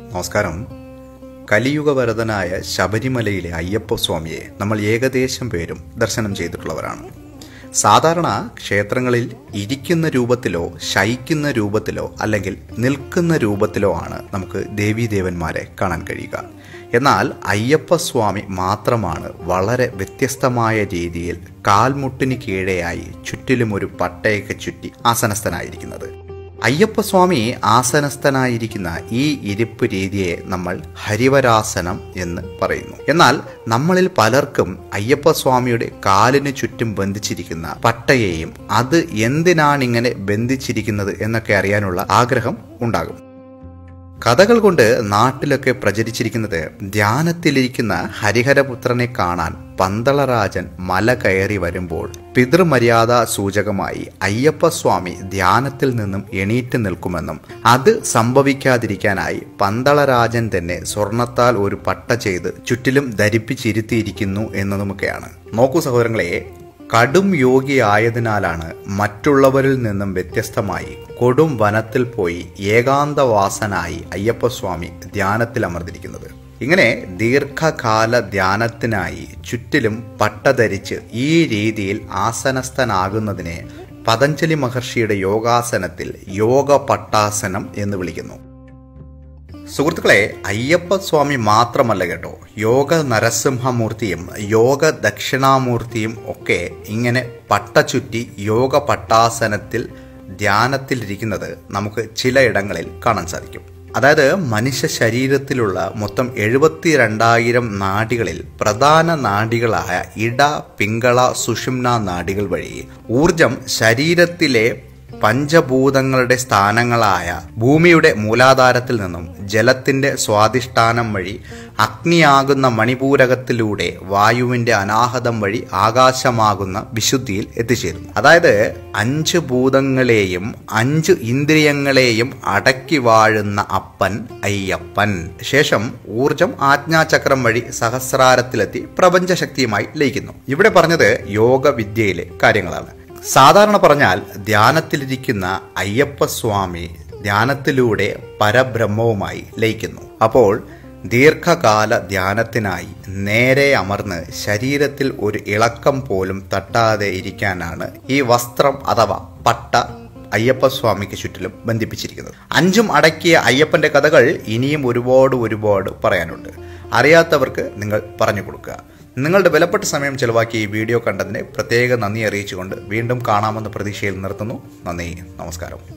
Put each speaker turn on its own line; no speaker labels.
നമസ്കാരം കലിയുഗവരതനായ ശബരിമലയിലെ അയ്യപ്പസ്വാമിയെ നമ്മൾ ഏകദേശം പേരും ദർശനം ചെയ്തിട്ടുള്ളവരാണ് സാധാരണ ക്ഷേത്രങ്ങളിൽ ഇരിക്കുന്ന രൂപത്തിലോ ശയിക്കുന്ന രൂപത്തിലോ അല്ലെങ്കിൽ നിൽക്കുന്ന രൂപത്തിലോ ആണ് നമുക്ക് ദേവീദേവന്മാരെ കാണാൻ കഴിയുക എന്നാൽ അയ്യപ്പസ്വാമി മാത്രമാണ് വളരെ വ്യത്യസ്തമായ രീതിയിൽ കാൽമുട്ടിന് കീഴെയായി ചുറ്റിലും ഒരു പട്ടയൊക്കെ ചുറ്റി ആസനസ്ഥനായിരിക്കുന്നത് അയ്യപ്പസ്വാമി ആസനസ്ഥനായിരിക്കുന്ന ഈ ഇരിപ്പ് രീതിയെ നമ്മൾ ഹരിവരാസനം എന്ന് പറയുന്നു എന്നാൽ നമ്മളിൽ പലർക്കും അയ്യപ്പസ്വാമിയുടെ കാലിന് ചുറ്റും ബന്ധിച്ചിരിക്കുന്ന പട്ടയെയും അത് എന്തിനാണ് ഇങ്ങനെ ബന്ധിച്ചിരിക്കുന്നത് എന്നൊക്കെ അറിയാനുള്ള ആഗ്രഹം ഉണ്ടാകും കഥകൾ കൊണ്ട് നാട്ടിലൊക്കെ പ്രചരിച്ചിരിക്കുന്നത് ധ്യാനത്തിലിരിക്കുന്ന ഹരിഹരപുത്രനെ കാണാൻ പന്തളരാജൻ മല കയറി വരുമ്പോൾ പിതൃമര്യാദ സൂചകമായി അയ്യപ്പസ്വാമി ധ്യാനത്തിൽ നിന്നും എണീറ്റ് നിൽക്കുമെന്നും അത് സംഭവിക്കാതിരിക്കാനായി പന്തളരാജൻ തന്നെ സ്വർണത്താൽ ഒരു പട്ട ചെയ്ത് ചുറ്റിലും ധരിപ്പിച്ചിരുത്തിയിരിക്കുന്നു എന്നതുമൊക്കെയാണ് നോക്കൂ സഹോദരങ്ങളെ കടും യോഗിയായതിനാലാണ് മറ്റുള്ളവരിൽ നിന്നും വ്യത്യസ്തമായി കൊടും വനത്തിൽ പോയി ഏകാന്തവാസനായി അയ്യപ്പസ്വാമി ധ്യാനത്തിൽ അമർന്നിരിക്കുന്നത് ഇങ്ങനെ ദീർഘകാല ധ്യാനത്തിനായി ചുറ്റിലും പട്ട ധരിച്ച് ഈ രീതിയിൽ ആസനസ്ഥനാകുന്നതിനെ പതഞ്ജലി മഹർഷിയുടെ യോഗാസനത്തിൽ യോഗ പട്ടാസനം എന്ന് വിളിക്കുന്നു സുഹൃത്തുക്കളെ അയ്യപ്പസ്വാമി മാത്രമല്ല കേട്ടോ യോഗ നരസിംഹമൂർത്തിയും യോഗ ദക്ഷിണാമൂർത്തിയും ഒക്കെ ഇങ്ങനെ പട്ട ചുറ്റി യോഗ പട്ടാസനത്തിൽ ധ്യാനത്തിലിരിക്കുന്നത് നമുക്ക് ചിലയിടങ്ങളിൽ കാണാൻ സാധിക്കും അതായത് മനുഷ്യ ശരീരത്തിലുള്ള മൊത്തം എഴുപത്തി രണ്ടായിരം നാഡികളിൽ പ്രധാന നാഡികളായ ഇട പിങ്കള സുഷുമ്ന നാഡികൾ വഴി ഊർജം ശരീരത്തിലെ പഞ്ചഭൂതങ്ങളുടെ സ്ഥാനങ്ങളായ ഭൂമിയുടെ മൂലാധാരത്തിൽ നിന്നും ജലത്തിന്റെ സ്വാധിഷ്ഠാനം വഴി അഗ്നിയാകുന്ന മണിപൂരകത്തിലൂടെ വായുവിന്റെ അനാഹതം വഴി ആകാശമാകുന്ന വിശുദ്ധിയിൽ എത്തിച്ചേരുന്നു അതായത് അഞ്ച് ഭൂതങ്ങളെയും അഞ്ച് ഇന്ദ്രിയങ്ങളെയും അടക്കി വാഴുന്ന അപ്പൻ അയ്യപ്പൻ ശേഷം ഊർജം ആജ്ഞാചക്രം വഴി സഹസ്രാരത്തിലെത്തി പ്രപഞ്ചശക്തിയുമായി ലയിക്കുന്നു ഇവിടെ പറഞ്ഞത് യോഗവിദ്യയിലെ കാര്യങ്ങളാണ് സാധാരണ പറഞ്ഞാൽ ധ്യാനത്തിലിരിക്കുന്ന അയ്യപ്പസ്വാമി ധ്യാനത്തിലൂടെ പരബ്രഹ്മവുമായി ലയിക്കുന്നു അപ്പോൾ ദീർഘകാല ധ്യാനത്തിനായി നേരെ അമർന്ന് ശരീരത്തിൽ ഒരു ഇളക്കം പോലും തട്ടാതെ ഇരിക്കാനാണ് ഈ വസ്ത്രം അഥവാ പട്ട അയ്യപ്പസ്വാമിക്ക് ചുറ്റിലും ബന്ധിപ്പിച്ചിരിക്കുന്നത് അഞ്ചും അടക്കിയ അയ്യപ്പന്റെ കഥകൾ ഇനിയും ഒരുപാട് ഒരുപാട് പറയാനുണ്ട് അറിയാത്തവർക്ക് നിങ്ങൾ പറഞ്ഞു കൊടുക്കുക നിങ്ങളുടെ വിലപ്പെട്ട സമയം ചെലവാക്കി ഈ വീഡിയോ കണ്ടതിന് പ്രത്യേക നന്ദി അറിയിച്ചുകൊണ്ട് വീണ്ടും കാണാമെന്ന പ്രതീക്ഷയിൽ നിർത്തുന്നു നന്ദി നമസ്കാരം